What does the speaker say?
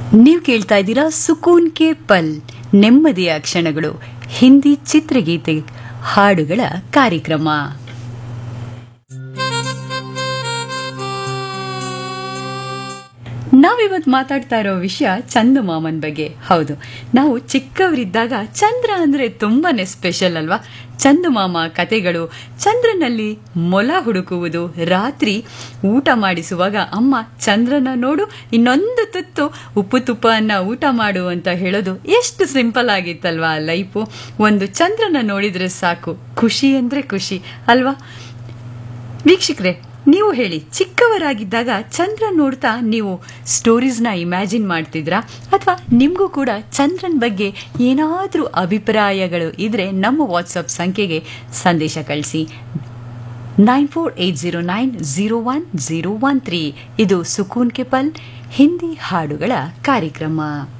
ನೀವು ಕೇಳ್ತಾ ಇದ್ದೀರಾ ಸುಕೂನ್ ಕೆ ಪಲ್ ನೆಮ್ಮದಿಯ ಕ್ಷಣಗಳು ಹಿಂದಿ ಚಿತ್ರಗೀತೆ ಹಾಡುಗಳ ಕಾರ್ಯಕ್ರಮ ನಾವಿವತ್ತು ಮಾತಾಡ್ತಾ ಇರೋ ವಿಷಯ ಚಂದಮಾಮನ್ ಬಗ್ಗೆ ಹೌದು ನಾವು ಚಿಕ್ಕವರಿದ್ದಾಗ ಚಂದ್ರ ಅಂದ್ರೆ ತುಂಬಾನೇ ಸ್ಪೆಷಲ್ ಅಲ್ವಾ ಚಂದಮಾಮ ಕತೆಗಳು ಚಂದ್ರನಲ್ಲಿ ಮೊಲ ಹುಡುಕುವುದು ರಾತ್ರಿ ಊಟ ಮಾಡಿಸುವಾಗ ಅಮ್ಮ ಚಂದ್ರನ ನೋಡು ಇನ್ನೊಂದು ತುತ್ತು ಉಪ್ಪು ತುಪ್ಪನ್ನ ಊಟ ಮಾಡು ಅಂತ ಹೇಳೋದು ಎಷ್ಟು ಸಿಂಪಲ್ ಆಗಿತ್ತಲ್ವಾ ಲೈಫು ಒಂದು ಚಂದ್ರನ ನೋಡಿದ್ರೆ ಸಾಕು ಖುಷಿ ಅಂದ್ರೆ ಖುಷಿ ಅಲ್ವಾ ವೀಕ್ಷಕರೇ ನೀವು ಹೇಳಿ ಚಿಕ್ಕವರಾಗಿದ್ದಾಗ ಚಂದ್ರ ನೋಡ್ತಾ ನೀವು ಸ್ಟೋರೀಸ್ನ ಇಮ್ಯಾಜಿನ್ ಮಾಡ್ತಿದ್ರಾ ಅಥವಾ ನಿಮಗೂ ಕೂಡ ಚಂದ್ರನ್ ಬಗ್ಗೆ ಏನಾದರೂ ಅಭಿಪ್ರಾಯಗಳು ಇದ್ರೆ ನಮ್ಮ ವಾಟ್ಸಪ್ ಸಂಖ್ಯೆಗೆ ಸಂದೇಶ ಕಳಿಸಿ nine four eight zero nine zero one zero one three ಇದು ಸುಕೂನ್ ಕೆ ಪಲ್ ಹಿಂದಿ ಹಾಡುಗಳ ಕಾರ್ಯಕ್ರಮ